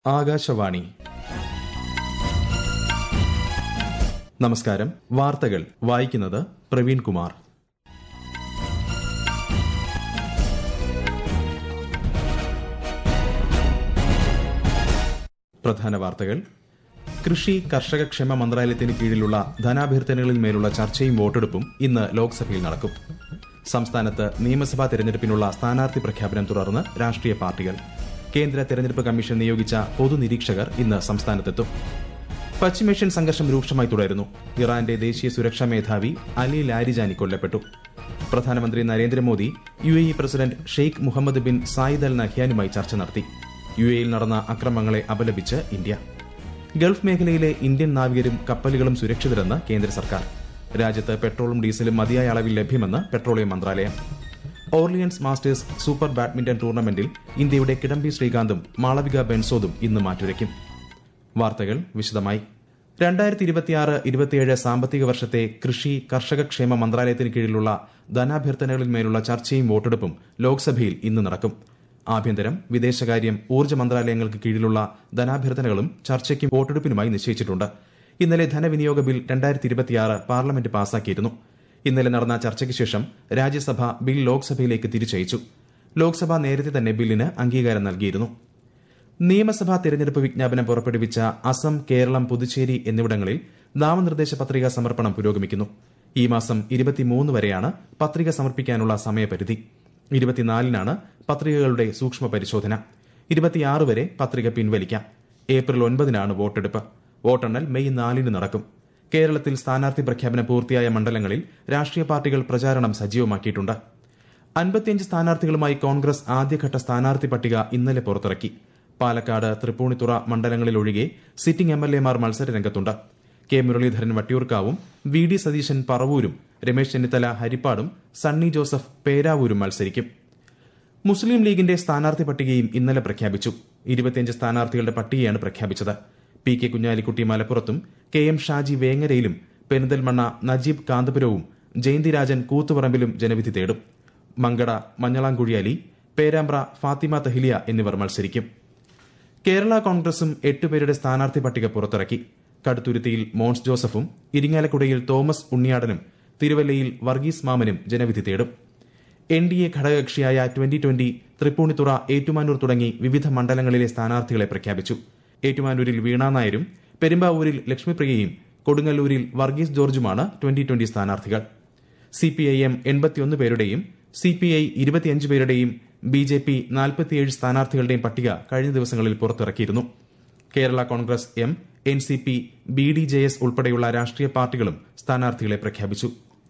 ആകാശവാണി നമസ്കാരം വാർത്തകൾ വായിക്കുന്നത് പ്രവീൺ കുമാർ പ്രധാന വാർത്തകൾ കൃഷി കർഷക ക്ഷേമ മന്ത്രാലയത്തിന് കീഴിലുള്ള ധനാഭ്യർത്ഥനകളിൽ മേലുള്ള ചർച്ചയും വോട്ടെടുപ്പും ഇന്ന് ലോക്സഭയിൽ നടക്കും സംസ്ഥാനത്ത് നിയമസഭാ തെരഞ്ഞെടുപ്പിനുള്ള സ്ഥാനാർത്ഥി പ്രഖ്യാപനം തുടർന്ന് രാഷ്ട്രീയ പാർട്ടികൾ കേന്ദ്ര തെരഞ്ഞെടുപ്പ് കമ്മീഷൻ നിയോഗിച്ച പൊതുനിരീക്ഷകർ ഇന്ന് സംസ്ഥാനത്തെത്തും പശ്ചിമേഷ്യൻ സംഘർഷം രൂക്ഷമായി തുടരുന്നു ഇറാന്റെ ദേശീയ സുരക്ഷാ മേധാവി അലി ലാരിജാനി കൊല്ലപ്പെട്ടു പ്രധാനമന്ത്രി Narendra Modi U A E president Sheikh Mohammed bin Zayed Al നഹ്യാനുമായി ചർച്ച നടത്തി യു എയിൽ നടന്ന അക്രമങ്ങളെ അപലപിച്ച് ഇന്ത്യ ഗൾഫ് മേഖലയിലെ ഇന്ത്യൻ നാവികരും കപ്പലുകളും സുരക്ഷിതരെന്ന് കേന്ദ്ര സർക്കാർ രാജ്യത്ത് പെട്രോളും ഡീസലും മതിയായ അളവിൽ ലഭ്യമെന്ന് പെട്രോളിയം മന്ത്രാലയം ഓർലിയൻസ് മാസ്റ്റേഴ്സ് സൂപ്പർ ബാഡ്മിന്റൺ ടൂർണമെന്റിൽ ഇന്ത്യയുടെ കിഡംബി ശ്രീകാന്തും മാളവിക ബെൻസോദും ഇന്ന് മാറ്റുരയ്ക്കും വാർത്തകൾ വിശദമായി രണ്ടായിരത്തി ഇരുപത്തിയാറ് ഇരുപത്തിയേഴ് സാമ്പത്തിക വർഷത്തെ കൃഷി കർഷക ക്ഷേമ മന്ത്രാലയത്തിന് കീഴിലുള്ള ധനാഭ്യർത്ഥനകളിൽ മേലുള്ള ചർച്ചയും വോട്ടെടുപ്പും ലോക്സഭയിൽ ഇന്ന് നടക്കും ആഭ്യന്തരം വിദേശകാര്യം ഊർജ്ജ മന്ത്രാലയങ്ങൾക്ക് കീഴിലുള്ള ധനാഭ്യർത്ഥനകളും ചർച്ചയ്ക്കും വോട്ടെടുപ്പിനുമായി നിശ്ചയിച്ചിട്ടുണ്ട് ഇന്നലെ ധനവിനിയോഗ ബിൽ രണ്ടായിരത്തി ഇരുപത്തിയാറ് പാർലമെന്റ് പാസാക്കിയിരുന്നു ഇന്നലെ നടന്ന ചർച്ചയ്ക്ക് ശേഷം രാജ്യസഭ ബിൽ ലോക്സഭയിലേക്ക് തിരിച്ചയച്ചു ലോക്സഭ നേരത്തെ തന്നെ ബില്ലിന് അംഗീകാരം നൽകിയിരുന്നു നിയമസഭാ തെരഞ്ഞെടുപ്പ് വിജ്ഞാപനം പുറപ്പെടുവിച്ച അസം കേരളം പുതുച്ചേരി എന്നിവിടങ്ങളിൽ നാമനിർദ്ദേശ പത്രിക സമർപ്പണം പുരോഗമിക്കുന്നു ഈ മാസം ഇരുപത്തിമൂന്ന് വരെയാണ് പത്രിക സമർപ്പിക്കാനുള്ള സമയപരിധി ഇരുപത്തിനാലിനാണ് പത്രികകളുടെ സൂക്ഷ്മ പരിശോധന ഇരുപത്തിയാറ് വരെ പത്രിക പിൻവലിക്കാം ഏപ്രിൽ ഒൻപതിനാണ് വോട്ടെടുപ്പ് വോട്ടെണ്ണൽ മെയ് നാലിന് നടക്കും കേരളത്തിൽ സ്ഥാനാർത്ഥി പ്രഖ്യാപനം പൂർത്തിയായ മണ്ഡലങ്ങളിൽ രാഷ്ട്രീയ പാർട്ടികൾ പ്രചാരണം സജീവമാക്കിയിട്ടുണ്ട് അൻപത്തിയഞ്ച് സ്ഥാനാർത്ഥികളുമായി കോൺഗ്രസ് ആദ്യഘട്ട സ്ഥാനാർത്ഥി പട്ടിക ഇന്നലെ പുറത്തിറക്കി പാലക്കാട് തൃപ്പൂണിത്തുറ മണ്ഡലങ്ങളിലൊഴികെ സിറ്റിംഗ് എം എൽ എമാർ മത്സരരംഗത്തുണ്ട് കെ മുരളീധരൻ വട്ടിയൂർക്കാവും വി ഡി സതീശൻ പറവൂരും രമേശ് ചെന്നിത്തല ഹരിപ്പാടും സണ്ണി ജോസഫ് പേരാവൂരും മത്സരിക്കും മുസ്ലിം ലീഗിന്റെ സ്ഥാനാർത്ഥി പട്ടികയും ഇന്നലെ പ്രഖ്യാപിച്ചു ഇരുപത്തിയഞ്ച് സ്ഥാനാർത്ഥികളുടെ പട്ടികയാണ് പ്രഖ്യാപിച്ചത് പി കെ കുഞ്ഞാലിക്കുട്ടി മലപ്പുറത്തും കെ എം ഷാജി വേങ്ങരയിലും പെരിന്തൽമണ്ണ നജീബ് കാന്തപുരവും ജയന്തിരാജൻ കൂത്തുപറമ്പിലും ജനവിധി തേടും മങ്കട മഞ്ഞളാംകുഴിയാലി പേരാമ്പ്ര ഫാത്തിമ തഹിലിയ എന്നിവർ മത്സരിക്കും കേരള കോൺഗ്രസും എട്ടുപേരുടെ സ്ഥാനാർത്ഥി പട്ടിക പുറത്തിറക്കി കടുത്തുരുത്തിയിൽ മോൻസ് ജോസഫും ഇരിങ്ങാലക്കുടയിൽ തോമസ് ഉണ്ണിയാടനും തിരുവല്ലയിൽ വർഗീസ് മാമനും ജനവിധി തേടും എൻ ഡി എ ഘടകകക്ഷിയായ ട്വന്റി ട്വന്റി തൃപ്പൂണിത്തുറ ഏറ്റുമാനൂർ തുടങ്ങി വിവിധ മണ്ഡലങ്ങളിലെ സ്ഥാനാർത്ഥികളെ പ്രഖ്യാപിച്ചു ഏറ്റുമാനൂരിൽ വീണ നായരും പെരുമ്പാവൂരിൽ ലക്ഷ്മിപ്രിയയും കൊടുങ്ങല്ലൂരിൽ വർഗീസ് ജോർജുമാണ് ട്വന്റി ട്വന്റി സ്ഥാനാർത്ഥികൾ സിപിഐഎം എൺപത്തിയൊന്ന് പേരുടെയും സിപിഐ ഇരുപത്തിയഞ്ച് പേരുടെയും ബി ജെ പി നാൽപ്പത്തിയേഴ് സ്ഥാനാർത്ഥികളുടെയും പട്ടിക കഴിഞ്ഞ ദിവസങ്ങളിൽ പുറത്തിറക്കിയിരുന്നു Kerala Congress M N C P B D J S ഉൾപ്പെടെയുള്ള രാഷ്ട്രീയ പാർട്ടികളും സ്ഥാനാർത്ഥികളെ പ്രഖ്യാപിച്ചു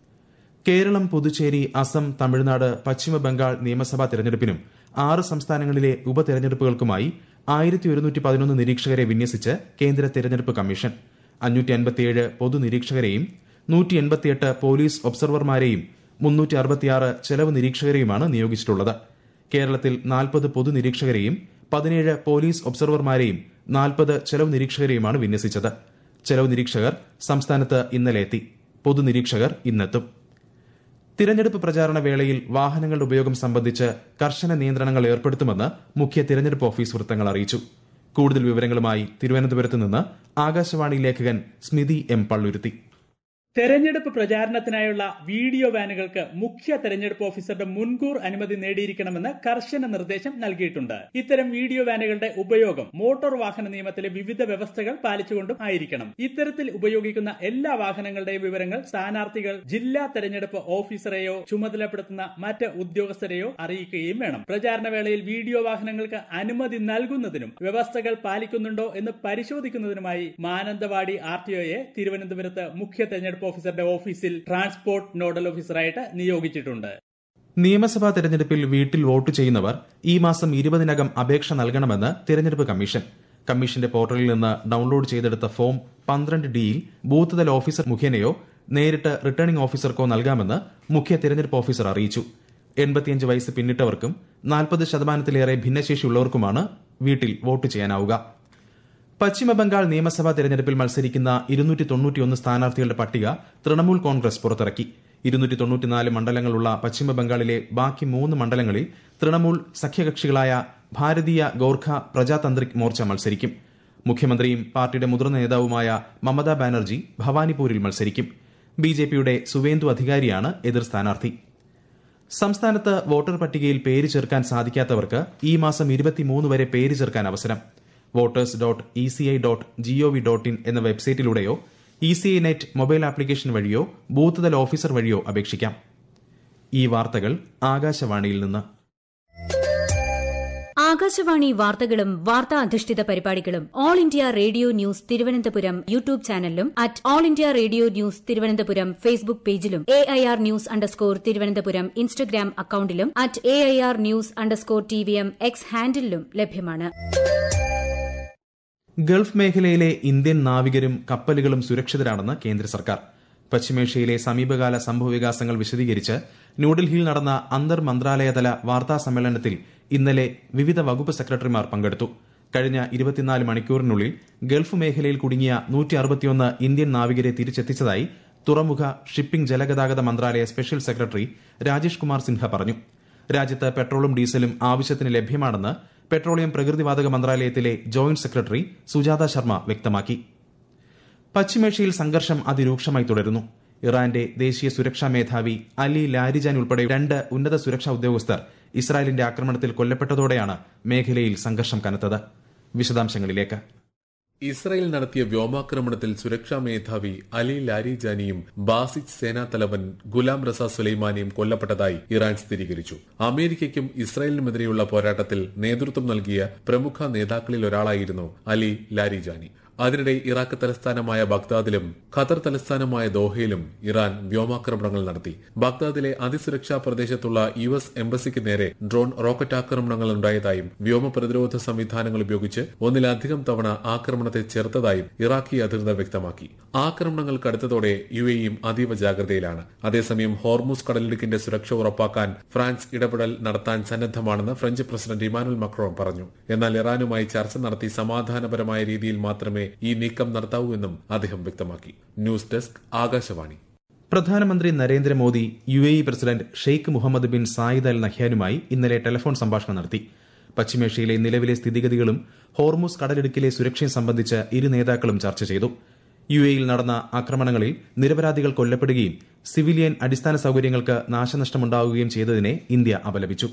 കേരളം പുതുച്ചേരി അസം തമിഴ്നാട് പശ്ചിമ ബംഗാൾ നിയമസഭാ തെരഞ്ഞെടുപ്പിനും ആറ് സംസ്ഥാനങ്ങളിലെ ഉപതെരഞ്ഞെടുപ്പുകൾക്കുമായി ആയിരത്തി ഒരുന്നൂറ്റി പതിനൊന്ന് നിരീക്ഷകരെ വിന്യസിച്ച് കേന്ദ്ര തെരഞ്ഞെടുപ്പ് കമ്മീഷൻ അഞ്ഞൂറ്റി അൻപത്തിയേഴ് പൊതുനിരീക്ഷകരെയും നൂറ്റി എൺപത്തിയെട്ട് പോലീസ് ഒബ്സർവർമാരെയും മുന്നൂറ്റി അറുപത്തിയാറ് ചെലവ് നിരീക്ഷകരെയുമാണ് നിയോഗിച്ചിട്ടുള്ളത് കേരളത്തിൽ നാൽപ്പത് പൊതുനിരീക്ഷകരെയും പതിനേഴ് പോലീസ് ഒബ്സർവർമാരെയും നാൽപ്പത് ചെലവ് നിരീക്ഷകരെയുമാണ് വിന്യസിച്ചത് ചെലവ് നിരീക്ഷകർ സംസ്ഥാനത്ത് ഇന്നലെ എത്തി പൊതുനിരീക്ഷകർ ഇന്നെത്തും തിരഞ്ഞെടുപ്പ് പ്രചാരണ വേളയിൽ വാഹനങ്ങളുടെ ഉപയോഗം സംബന്ധിച്ച് കർശന നിയന്ത്രണങ്ങൾ ഏർപ്പെടുത്തുമെന്ന് മുഖ്യ തിരഞ്ഞെടുപ്പ് ഓഫീസ് വൃത്തങ്ങൾ അറിയിച്ചു കൂടുതൽ വിവരങ്ങളുമായി തിരുവനന്തപുരത്ത് നിന്ന് ആകാശവാണി ലേഖകൻ സ്മിതി എം പള്ളുരുത്തി തെരഞ്ഞെടുപ്പ് പ്രചാരണത്തിനായുള്ള വീഡിയോ വാനുകൾക്ക് മുഖ്യ തെരഞ്ഞെടുപ്പ് ഓഫീസറുടെ മുൻകൂർ അനുമതി നേടിയിരിക്കണമെന്ന് കർശന നിർദ്ദേശം നൽകിയിട്ടുണ്ട് ഇത്തരം വീഡിയോ വാനുകളുടെ ഉപയോഗം മോട്ടോർ വാഹന നിയമത്തിലെ വിവിധ വ്യവസ്ഥകൾ പാലിച്ചുകൊണ്ടും ആയിരിക്കണം ഇത്തരത്തിൽ ഉപയോഗിക്കുന്ന എല്ലാ വാഹനങ്ങളുടെയും വിവരങ്ങൾ സ്ഥാനാർത്ഥികൾ ജില്ലാ തെരഞ്ഞെടുപ്പ് ഓഫീസറെയോ ചുമതലപ്പെടുത്തുന്ന മറ്റ് ഉദ്യോഗസ്ഥരെയോ അറിയിക്കുകയും വേണം പ്രചാരണ വേളയിൽ വീഡിയോ വാഹനങ്ങൾക്ക് അനുമതി നൽകുന്നതിനും വ്യവസ്ഥകൾ പാലിക്കുന്നുണ്ടോ എന്ന് പരിശോധിക്കുന്നതിനുമായി മാനന്തവാടി ആർ ടി ഒയെ തിരുവനന്തപുരത്ത് മുഖ്യ തെരഞ്ഞെടുപ്പ് ഓഫീസറുടെ ഓഫീസിൽ ട്രാൻസ്പോർട്ട് നോഡൽ ഓഫീസറായിട്ട് നിയോഗിച്ചിട്ടുണ്ട് നിയമസഭാ തെരഞ്ഞെടുപ്പിൽ വീട്ടിൽ വോട്ട് ചെയ്യുന്നവർ ഈ മാസം ഇരുപതിനകം അപേക്ഷ നൽകണമെന്ന് തെരഞ്ഞെടുപ്പ് കമ്മീഷൻ കമ്മീഷന്റെ പോർട്ടലിൽ നിന്ന് ഡൌൺലോഡ് ചെയ്തെടുത്ത ഫോം പന്ത്രണ്ട് ഡിയിൽ ബൂത്ത് തല ഓഫീസർ മുഖേനയോ നേരിട്ട് റിട്ടേണിംഗ് ഓഫീസർക്കോ നൽകാമെന്ന് മുഖ്യ തെരഞ്ഞെടുപ്പ് ഓഫീസർ അറിയിച്ചു എൺപത്തിയഞ്ച് വയസ്സ് പിന്നിട്ടവർക്കും നാൽപ്പത് ശതമാനത്തിലേറെ ഭിന്നശേഷിയുള്ളവർക്കുമാണ് വീട്ടിൽ വോട്ട് ചെയ്യാനാവുക പശ്ചിമബംഗാൾ നിയമസഭാ തെരഞ്ഞെടുപ്പിൽ മത്സരിക്കുന്ന ഇരുന്നൂറ്റി തൊണ്ണൂറ്റിയൊന്ന് സ്ഥാനാർത്ഥികളുടെ പട്ടിക തൃണമൂൽ കോൺഗ്രസ് പുറത്തിറക്കി ഇരുന്നൂറ്റി തൊണ്ണൂറ്റിനാല് മണ്ഡലങ്ങളുള്ള പശ്ചിമ ബംഗാളിലെ ബാക്കി മൂന്ന് മണ്ഡലങ്ങളിൽ തൃണമൂൽ സഖ്യകക്ഷികളായ ഭാരതീയ ഗോർഖ പ്രജാതന്ത്രിക് മോർച്ച മത്സരിക്കും മുഖ്യമന്ത്രിയും പാർട്ടിയുടെ മുതിർന്ന നേതാവുമായ മമതാ ബാനർജി ഭവാനിപൂരിൽ മത്സരിക്കും ബിജെപിയുടെ സുവേന്ദു അധികാരിയാണ് എതിർ സ്ഥാനാർത്ഥി സംസ്ഥാനത്ത് വോട്ടർ പട്ടികയിൽ പേര് ചേർക്കാൻ സാധിക്കാത്തവർക്ക് ഈ മാസം ഇരുപത്തിമൂന്ന് വരെ പേര് ചേർക്കാൻ അവസരം voters dot E C I dot gov dot in എന്ന വെബ്സൈറ്റിലൂടെയോ E C I net mobile application വഴിയോ ബൂത്ത് തല ഓഫീസർ വഴിയോ അപേക്ഷിക്കാം ഈ വാർത്തകൾ ആകാശവാണിയിൽ നിന്ന് ആകാശവാണി വാർത്തകളും വാർത്താ അധിഷ്ഠിത പരിപാടികളും all India radio news Thiruvananthapuram YouTube ചാനലിലും at all India radio news Thiruvananthapuram Facebook പേജിലും A I R news underscore Thiruvananthapuram Instagram അക്കൌണ്ടിലും at A I R news underscore T V M X ഹാൻഡിലും ലഭ്യമാണ് ഗൾഫ് മേഖലയിലെ ഇന്ത്യൻ നാവികരും കപ്പലുകളും സുരക്ഷിതരാണെന്ന് കേന്ദ്ര സർക്കാർ പശ്ചിമേഷ്യയിലെ സമീപകാല സംഭവവികാസങ്ങൾ വിശദീകരിച്ച് ന്യൂഡൽഹിയിൽ നടന്ന അന്തർ മന്ത്രാലയതല വാർത്താ സമ്മേളനത്തിൽ ഇന്നലെ വിവിധ വകുപ്പ് സെക്രട്ടറിമാർ പങ്കെടുത്തു കഴിഞ്ഞ ഇരുപത്തിനാല് മണിക്കൂറിനുള്ളിൽ ഗൾഫ് മേഖലയിൽ കുടുങ്ങിയ നൂറ്റി അറുപത്തിയൊന്ന് ഇന്ത്യൻ നാവികരെ തിരിച്ചെത്തിച്ചതായി തുറമുഖ ഷിപ്പിംഗ് ജലഗതാഗത മന്ത്രാലയ സ്പെഷ്യൽ സെക്രട്ടറി രാജേഷ് കുമാർ സിൻഹ പറഞ്ഞു രാജ്യത്ത് പെട്രോളും ഡീസലും ആവശ്യത്തിന് ലഭ്യമാണെന്ന് പെട്രോളിയം പ്രകൃതിവാതക മന്ത്രാലയത്തിലെ ജോയിന്റ് സെക്രട്ടറി സുജാത ശർമ്മ വ്യക്തമാക്കി പശ്ചിമേഷ്യയിൽ സംഘർഷം അതിരൂക്ഷമായി തുടരുന്നു ഇറാന്റെ ദേശീയ സുരക്ഷാ മേധാവി അലി ലാരിജാൻ ഉൾപ്പെടെ രണ്ട് ഉന്നത സുരക്ഷാ ഉദ്യോഗസ്ഥർ ഇസ്രായേലിന്റെ ആക്രമണത്തിൽ കൊല്ലപ്പെട്ടതോടെയാണ് മേഖലയിൽ സംഘർഷം കനത്തത് വിശദാംശങ്ങളിലേക്ക് ഇസ്രയേൽ നടത്തിയ വ്യോമാക്രമണത്തിൽ സുരക്ഷാ മേധാവി അലി ലാരിജാനിയും ബാസിജ് സേനാ തലവൻ ഗുലാം റസ സുലൈമാനിയും കൊല്ലപ്പെട്ടതായി ഇറാൻ സ്ഥിരീകരിച്ചു അമേരിക്കയ്ക്കും ഇസ്രയേലിനുമെതിരെയുള്ള പോരാട്ടത്തിൽ നേതൃത്വം നൽകിയ പ്രമുഖ നേതാക്കളിൽ ഒരാളായിരുന്നു അലി ലാരിജാനി അതിനിടെ ഇറാഖ് തലസ്ഥാനമായ ബഗ്ദാദിലും ഖത്തർ തലസ്ഥാനമായ ദോഹയിലും ഇറാൻ വ്യോമാക്രമണങ്ങൾ നടത്തി ബഗ്ദാദിലെ അതിസുരക്ഷാ പ്രദേശത്തുള്ള യു എസ് എംബസിക്ക് നേരെ ഡ്രോൺ റോക്കറ്റ് ആക്രമണങ്ങൾ ഉണ്ടായതായും വ്യോമ പ്രതിരോധ സംവിധാനങ്ങൾ ഉപയോഗിച്ച് ഒന്നിലധികം തവണ ആക്രമണത്തെ ചെറുത്തതായും ഇറാഖി അധികൃതർ വ്യക്തമാക്കി ആക്രമണങ്ങൾ കടുത്തതോടെ യു എയും അതീവ ജാഗ്രതയിലാണ് അതേസമയം ഹോർമുസ് കടലിടുക്കിന്റെ സുരക്ഷ ഉറപ്പാക്കാൻ ഫ്രാൻസ് ഇടപെടൽ നടത്താൻ സന്നദ്ധമാണെന്ന് ഫ്രഞ്ച് പ്രസിഡന്റ് ഇമാനുൽ മക്രോൺ പറഞ്ഞു എന്നാൽ ഇറാനുമായി ചർച്ച നടത്തി സമാധാനപരമായ രീതിയിൽ മാത്രമേ ഈ നീക്കം നടത്താവൂ എന്നും അദ്ദേഹം വ്യക്തമാക്കി ന്യൂസ് ഡെസ്ക് ആകാശവാണി പ്രധാനമന്ത്രി Narendra Modi U A E president Sheikh Mohammed bin Zayed Al നഹ്യാനുമായി ഇന്നലെ ടെലിഫോൺ സംഭാഷണം നടത്തി പശ്ചിമേഷ്യയിലെ നിലവിലെ സ്ഥിതിഗതികളും ഹോർമുസ് കടലിടുക്കിലെ സുരക്ഷയും സംബന്ധിച്ച് ഇരു നേതാക്കളും ചർച്ച ചെയ്തു യു എയിൽ നടന്ന ആക്രമണങ്ങളിൽ നിരപരാധികൾ കൊല്ലപ്പെടുകയും സിവിലിയൻ അടിസ്ഥാന സൌകര്യങ്ങൾക്ക് നാശനഷ്ടമുണ്ടാവുകയും ചെയ്തതിനെ ഇന്ത്യ അപലപിച്ചു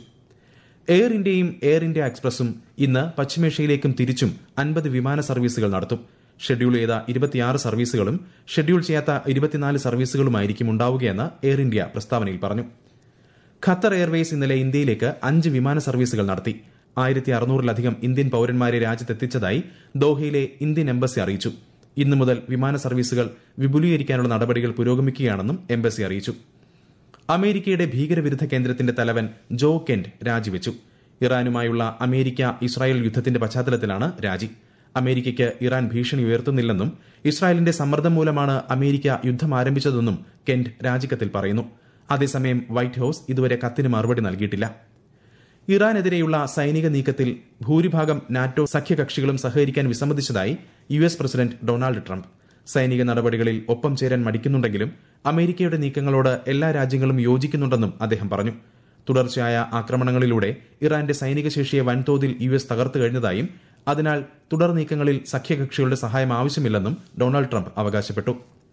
എയർ ഇന്ത്യയും എയർ ഇന്ത്യ എക്സ്പ്രസും ഇന്ന് പശ്ചിമേഷ്യയിലേക്കും തിരിച്ചും അൻപത് വിമാന സർവീസുകൾ നടത്തും ഷെഡ്യൂൾ ചെയ്ത ഇരുപത്തിയാറ് സർവീസുകളും ഷെഡ്യൂൾ ചെയ്യാത്ത ഇരുപത്തിനാല് സർവീസുകളുമായിരിക്കും ഉണ്ടാവുകയെന്ന് എയർ ഇന്ത്യ പ്രസ്താവനയിൽ പറഞ്ഞു ഖത്തർ എയർവേസ് ഇന്നലെ ഇന്ത്യയിലേക്ക് അഞ്ച് വിമാന സർവീസുകൾ നടത്തി ആയിരത്തി അറുന്നൂറിലധികം ഇന്ത്യൻ പൌരന്മാരെ രാജ്യത്തെത്തിച്ചതായി ദോഹയിലെ ഇന്ത്യൻ എംബസി അറിയിച്ചു ഇന്നു മുതൽ വിമാന സർവീസുകൾ വിപുലീകരിക്കാനുള്ള നടപടികൾ പുരോഗമിക്കുകയാണെന്നും എംബസി അറിയിച്ചു അമേരിക്കയുടെ ഭീകരവിരുദ്ധ കേന്ദ്രത്തിന്റെ തലവൻ ജോ കെന്റ് രാജിവെച്ചു ഇറാനുമായുള്ള അമേരിക്ക ഇസ്രായേൽ യുദ്ധത്തിന്റെ പശ്ചാത്തലത്തിലാണ് രാജി അമേരിക്കയ്ക്ക് ഇറാൻ ഭീഷണി ഉയർത്തുന്നില്ലെന്നും ഇസ്രായേലിന്റെ സമ്മർദ്ദം മൂലമാണ് അമേരിക്ക യുദ്ധം ആരംഭിച്ചതെന്നും കെന്റ് രാജിക്കത്തിൽ പറയുന്നു അതേസമയം വൈറ്റ് ഹൌസ് ഇതുവരെ കത്തിന് മറുപടി നൽകിയിട്ടില്ല ഇറാനെതിരെയുള്ള സൈനിക നീക്കത്തിൽ ഭൂരിഭാഗം നാറ്റോ സഖ്യകക്ഷികളും സഹകരിക്കാൻ വിസമ്മതിച്ചതായി U S president Donald Trump സൈനിക നടപടികളിൽ ഒപ്പം ചേരാൻ മടിക്കുന്നുണ്ടെങ്കിലും അമേരിക്കയുടെ നീക്കങ്ങളോട് എല്ലാ രാജ്യങ്ങളും യോജിക്കുന്നുണ്ടെന്നും അദ്ദേഹം പറഞ്ഞു തുടർച്ചയായ ആക്രമണങ്ങളിലൂടെ ഇറാന്റെ സൈനിക ശേഷിയെ വൻതോതിൽ യു എസ് തകർത്തു കഴിഞ്ഞതായും അതിനാൽ തുടർ നീക്കങ്ങളിൽ സഖ്യകക്ഷികളുടെ സഹായം ആവശ്യമില്ലെന്നും ഡൊണാൾഡ് ട്രംപ് അവകാശപ്പെട്ടു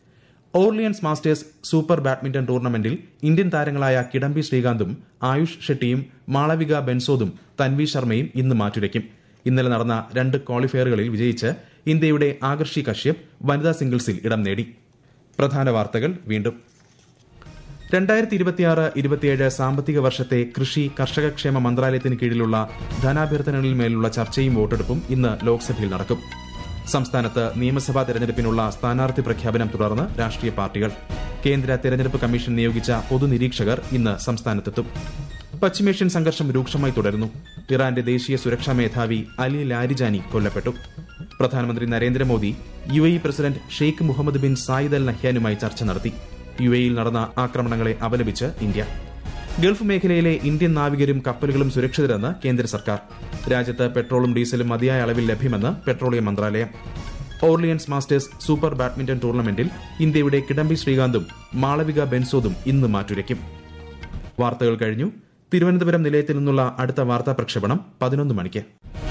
ഓർലിയൻസ് മാസ്റ്റേഴ്സ് സൂപ്പർ ബാഡ്മിന്റൺ ടൂർണമെന്റിൽ ഇന്ത്യൻ താരങ്ങളായ കിഡംബി ശ്രീകാന്തും ആയുഷ് ഷെട്ടിയും മാളവിക ബെൻസോദും തൻവി ശർമ്മയും ഇന്ന് മാറ്റുരയ്ക്കും ഇന്നലെ നടന്ന രണ്ട് ക്വാളിഫയറുകളിൽ വിജയിച്ച് ഇന്ത്യയുടെ ആകർഷി കശ്യപ് വനിതാ സിംഗിൾസിൽ ഇടം നേടി പ്രധാന വാർത്തകൾ വീണ്ടും രണ്ടായിരത്തി ഇരുപത്തിയാറ് ഇരുപത്തിയേഴ് സാമ്പത്തിക വർഷത്തെ കൃഷി കർഷകക്ഷേമ മന്ത്രാലയത്തിന് കീഴിലുള്ള ധനാഭ്യർത്ഥനകളിൽ മേലുള്ള ചർച്ചയും വോട്ടെടുപ്പും ഇന്ന് ലോക്സഭയിൽ നടക്കും സംസ്ഥാനത്ത് നിയമസഭാ തെരഞ്ഞെടുപ്പിനുള്ള സ്ഥാനാർത്ഥി പ്രഖ്യാപനം തുടർന്ന് രാഷ്ട്രീയ പാർട്ടികൾ കേന്ദ്ര തെരഞ്ഞെടുപ്പ് കമ്മീഷൻ നിയോഗിച്ച പൊതുനിരീക്ഷകർ ഇന്ന് സംസ്ഥാനത്തെത്തും പശ്ചിമേഷ്യൻ സംഘർഷം രൂക്ഷമായി തുടരുന്നു ഇറാന്റെ ദേശീയ സുരക്ഷാ മേധാവി അലി ലാരിജാനി കൊല്ലപ്പെട്ടു പ്രധാനമന്ത്രി Narendra Modi U A president Sheikh Mohammed bin Zayed Al നഹ്യാനുമായി ചർച്ച നടത്തി യു എയിൽ നടന്ന ആക്രമണങ്ങളെ അപലപിച്ച് ഇന്ത്യ ഗൾഫ് മേഖലയിലെ ഇന്ത്യൻ നാവികരും കപ്പലുകളും സുരക്ഷിതരെന്ന് കേന്ദ്ര സർക്കാർ രാജ്യത്ത് പെട്രോളും ഡീസലും മതിയായ അളവിൽ ലഭ്യമെന്ന് പെട്രോളിയം മന്ത്രാലയം ഓർലിയൻസ് മാസ്റ്റേഴ്സ് സൂപ്പർ ബാഡ്മിന്റൺ ടൂർണമെന്റിൽ ഇന്ത്യയുടെ കിഡംബി ശ്രീകാന്തും മാളവിക ബെൻസോദും ഇന്ന് മാറ്റുരയ്ക്കും വാർത്തകൾ കഴിഞ്ഞു തിരുവനന്തപുരം നിലയത്തിൽ നിന്നുള്ള അടുത്ത വാർത്താ പ്രക്ഷേപണം പതിനൊന്ന് മണിക്ക്